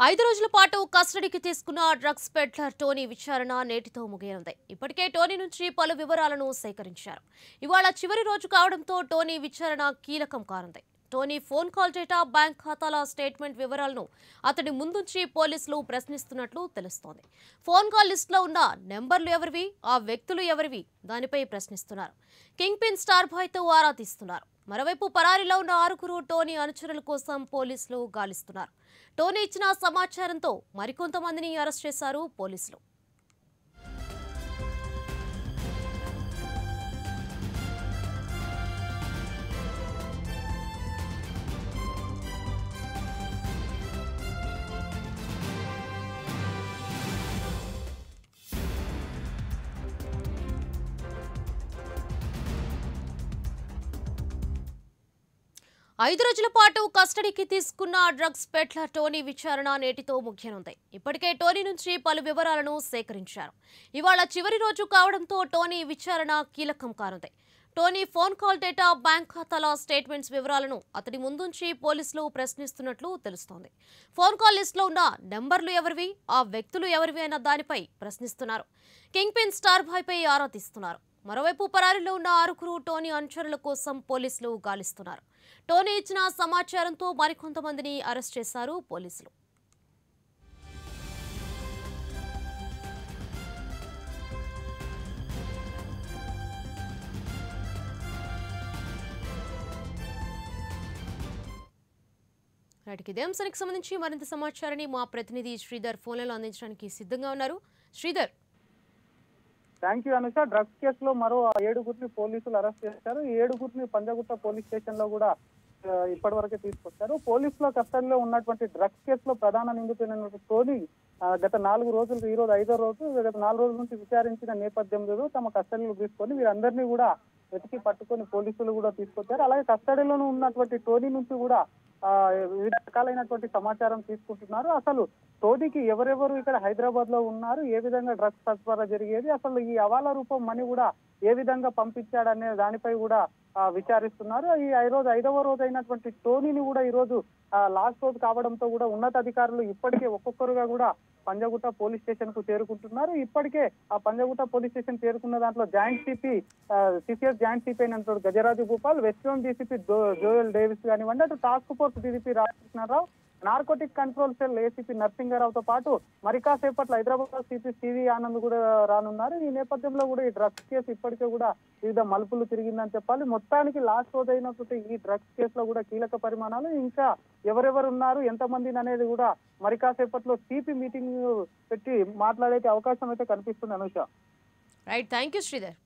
ఐదు రోజుల పాటు కస్టడీకి తీసుకున్న డ్రగ్స్ పెడ్లర్ టోనీ విచారణ నేటితో ముగియనుంది ఇప్పటికే టోనీ నుంచి పలు వివరాలను సేకరించారు ఇవాళ చివరి రోజు కావడంతో టోనీ విచారణ కీలకం కానుంది Tony phone call data bank ఖాతాల స్టేట్మెంట్ వివరాలను అతడి ముందుంచి పోలీసులు ప్రశ్నిస్తున్నట్లు తెలుస్తోంది ఫోన్ కాల్ లిస్టులో ఉన్న నెంబర్లు ఎవరివి ఆ వ్యక్తులు ఎవరివి దానిపై ప్రశ్నిస్తున్నారు కింగ్ పిన్ స్టార్ బాయ్తో ఆరా తీస్తున్నారు మరోవైపు పరారీలో ఉన్న ఆరుగురు టోనీ అనుచరుల కోసం పోలీసులు గాలిస్తున్నారు టోనీ ఇచ్చిన సమాచారంతో మరికొంతమందిని అరెస్ట్ చేశారు పోలీసులు ఐదు రోజుల పాటు కస్టడీకి తీసుకున్న డ్రగ్స్ పెట్ల టోనీ విచారణ నేటితో ముగియనుంది ఇప్పటికే టోనీ నుంచి పలు వివరాలను సేకరించారు ఇవాళ చివరి రోజు కావడంతో టోనీ విచారణ కీలకం కానుంది Tony phone call data bank ఖాతాల స్టేట్మెంట్స్ వివరాలను అతడి ముందుంచి పోలీసులు ప్రశ్నిస్తున్నట్లు తెలుస్తోంది ఫోన్ కాల్ లిస్టులో ఉన్న నెంబర్లు ఎవరివి ఆ వ్యక్తులు ఎవరివి అన్న దానిపై ప్రశ్నిస్తున్నారు కింగ్ పిన్ స్టార్ బాయ్పై ఆరా తీస్తున్నారు మరోవైపు పరారీలో ఉన్న ఆరుగురు టోనీ అనుచరుల కోసం పోలీసులు గాలిస్తున్నారు టోనీ ఇచ్చిన సమాచారంతో మరికొంతమందిని అరెస్ట్ చేశారు పోలీసులు రైట్కి ఇదే అంశానికి సంబంధించి మరింత సమాచారాన్ని మా ప్రతినిధి శ్రీధర్ ఫోన్లలో అందించడానికి సిద్ధంగా ఉన్నారు Sridhar thank you Anusha drugs కేసులో మరో ఏడుగురిని పోలీసులు అరెస్ట్ చేశారు ఈ ఏడుగురిని పంజగుట్ట పోలీస్ స్టేషన్ లో కూడా ఆ, ఇప్పటి వరకే తీసుకొచ్చారు పోలీసుల కస్టడీలో ఉన్నటువంటి డ్రగ్స్ కేసులో ప్రధాన నిందితులైనటువంటి టోనీ ఆ, గత నాలుగు రోజులు ఈ రోజు ఐదో రోజు గత నాలుగు రోజుల నుంచి విచారించిన నేపథ్యంలో తమ కస్టడీలో తీసుకొని వీరందరినీ కూడా వెతికి పట్టుకొని పోలీసులు కూడా తీసుకొచ్చారు అలాగే కస్టడీలోనూ ఉన్నటువంటి టోనీ నుంచి కూడా ఆ, వివిధ రకాలైనటువంటి సమాచారం తీసుకుంటున్నారు అసలు టోనీకి ఎవరెవరు ఇక్కడ హైదరాబాద్ లో ఉన్నారు ఏ విధంగా డ్రగ్స్ సరఫరా జరిగేది అసలు ఈ అవాల రూపం మనీ కూడా ఏ విధంగా పంపించాడనే దానిపై కూడా ఆ, విచారిస్తున్నారు ఈ ఐ రోజు ఐదవ రోజు అయినటువంటి టోనీని కూడా ఈ రోజు లాస్ట్ రోజు కావడంతో కూడా ఉన్నతాధికారులు ఇప్పటికే ఒక్కొక్కరుగా కూడా పంజగుట్ట పోలీస్ స్టేషన్ కు చేరుకుంటున్నారు ఇప్పటికే ఆ పంజగుట్ట పోలీస్ స్టేషన్ చేరుకున్న దాంట్లో joint CP CCS joint CP అయినటువంటి Gajaraju Bhupal west zone DCP Joel Davis కానివ్వండి అటు task force DCP Ramakrishna Rao narcotic control cell ACP నరసింహారావుతో పాటు మరి కాసేపట్లో హైదరాబాద్ సిపి సివి ఆనంద్ కూడా రానున్నారు ఈ నేపథ్యంలో కూడా ఈ డ్రగ్స్ కేసు ఇప్పటికే కూడా వివిధ మలుపులు తిరిగిందని చెప్పాలి మొత్తానికి లాస్ట్ రోజు అయినటువంటి ఈ డ్రగ్స్ కేసులో కూడా కీలక పరిమాణాలు ఇంకా ఎవరెవరు ఉన్నారు ఎంతమందిని అనేది కూడా మరి కాసేపట్లో సిపి మీటింగ్ పెట్టి మాట్లాడే అవకాశం అయితే కనిపిస్తుంది Anusha right thank you Sridhar